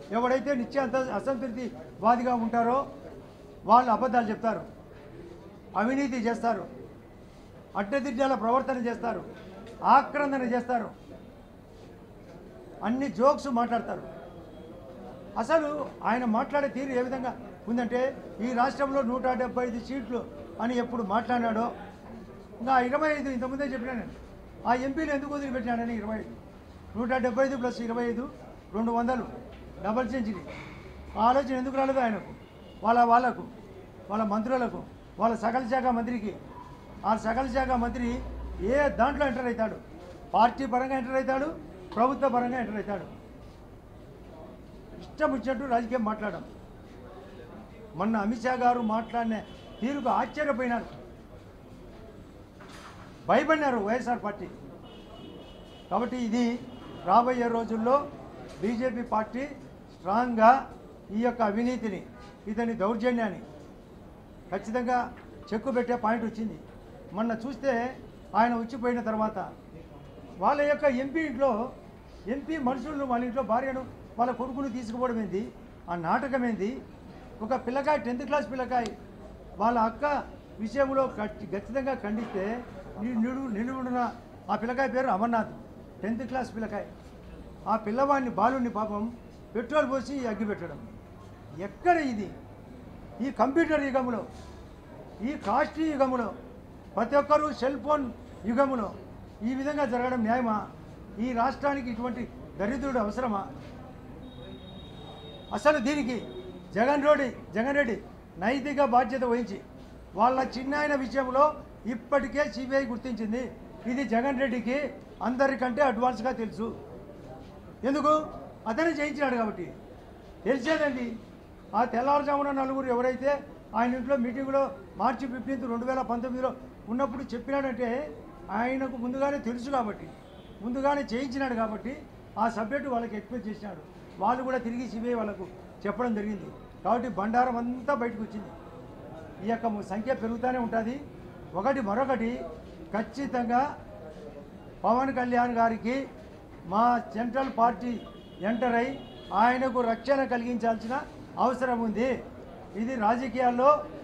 ఎవడైతే నిత్య అంత అసంతృప్తివాదిగా ఉంటారో వాళ్ళు అబద్ధాలు చెప్తారు అవినీతి చేస్తారు అడ్డదిడ్డాల ప్రవర్తన చేస్తారు ఆక్రందన చేస్తారు అన్ని జోక్స్ మాట్లాడతారు అసలు ఆయన మాట్లాడే తీరు ఏ విధంగా ఉందంటే ఈ రాష్ట్రంలో నూట డెబ్బై ఐదు సీట్లు అని ఎప్పుడు మాట్లాడాడో ఇంకా ఇరవై ఐదు ఇంతకుముందే చెప్పినా నేను ఆ ఎంపీలు ఎందుకు వదిలిపెట్టినాడని ఇరవై ఐదు నూట డెబ్బై ఐదు ప్లస్ ఇరవై ఐదు రెండు వందలు డబల్ సెంచరీ ఆ ఆలోచన ఎందుకు రాలేదు ఆయనకు వాళ్ళ వాళ్ళకు వాళ్ళ మంత్రులకు వాళ్ళ సకల శాఖ మంత్రికి ఆ సకల శాఖ మంత్రి ఏ దాంట్లో ఎంటర్ అవుతాడు పార్టీ పరంగా ఎంటర్ అవుతాడు ప్రభుత్వ పరంగా ఎంటర్ అవుతాడు ఇష్టం వచ్చినట్టు రాజకీయం మాట్లాడడం మొన్న అమిత్ షా గారు మాట్లాడిన తీరుకు ఆశ్చర్యపోయినారు భయపడినారు వైఎస్ఆర్ పార్టీ కాబట్టి ఇది రాబోయే రోజుల్లో బీజేపీ పార్టీ స్ట్రాంగ్గా ఈ యొక్క అవినీతిని ఇతని దౌర్జన్యాన్ని ఖచ్చితంగా చెక్కు పెట్టే పాయింట్ వచ్చింది మొన్న చూస్తే ఆయన వచ్చిపోయిన తర్వాత వాళ్ళ యొక్క ఎంపీ ఇంట్లో ఎంపీ మనుషులను వాళ్ళ ఇంట్లో భార్యను వాళ్ళ కొడుకును తీసుకుపోవడం ఏంది ఆ నాటకం ఏంది ఒక పిల్లకాయ టెన్త్ క్లాస్ పిల్లకాయ వాళ్ళ అక్క విషయంలో ఖచ్చి- ఖచ్చితంగా ఖండిస్తే ని- నిడు నిలువున ఆ పిల్లకాయ పేరు అమర్నాథ్ టెన్త్ క్లాస్ పిల్లకాయ ఆ పిల్లవాడిని బాలుని పాపం పెట్రోల్ పోసి అగ్గి పెట్టడం ఎక్కడ ఇది ఈ కంప్యూటర్ యుగంలో ఈ కాస్ట్లీ యుగంలో ప్రతి ఒక్కరూ సెల్ ఫోన్ యుగంలో ఈ విధంగా జరగడం న్యాయమా ఈ రాష్ట్రానికి ఇటువంటి దరిద్రుడు అవసరమా అసలు దీనికి జగన్ రెడ్డి జగన్ రెడ్డి నైతిక బాధ్యత వహించి వాళ్ళ చిన్నాయన విషయంలో ఇప్పటికే సిబిఐ గుర్తించింది ఇది జగన్ రెడ్డికి అందరికంటే అడ్వాన్స్గా తెలుసు ఎందుకు అతనే చేయించినాడు కాబట్టి తెలిసేదండి ఆ తెల్లవారుజామున నలుగురు ఎవరైతే ఆయన ఇంట్లో మీటింగ్లో మార్చి ఫిఫ్టీన్త్ రెండు వేల పంతొమ్మిదిలో ఉన్నప్పుడు చెప్పినాడంటే ఆయనకు ముందుగానే తెలుసు కాబట్టి ముందుగానే చేయించినాడు కాబట్టి ఆ సబ్జెక్టు వాళ్ళకి ఎక్స్ప్లెయిన్ చేసినాడు వాళ్ళు కూడా తిరిగి సిబిఐ వాళ్ళకు చెప్పడం జరిగింది కాబట్టి బండారం అంతా బయటకు వచ్చింది ఈ యొక్క సంఖ్య పెరుగుతూనే ఉంటుంది ఒకటి మరొకటి ఖచ్చితంగా పవన్ కళ్యాణ్ గారికి మా సెంట్రల్ పార్టీ ఎంటర్ అయి ఆయనకు రక్షణ కలిగించాల్సిన అవసరం ఉంది ఇది రాజకీయాల్లో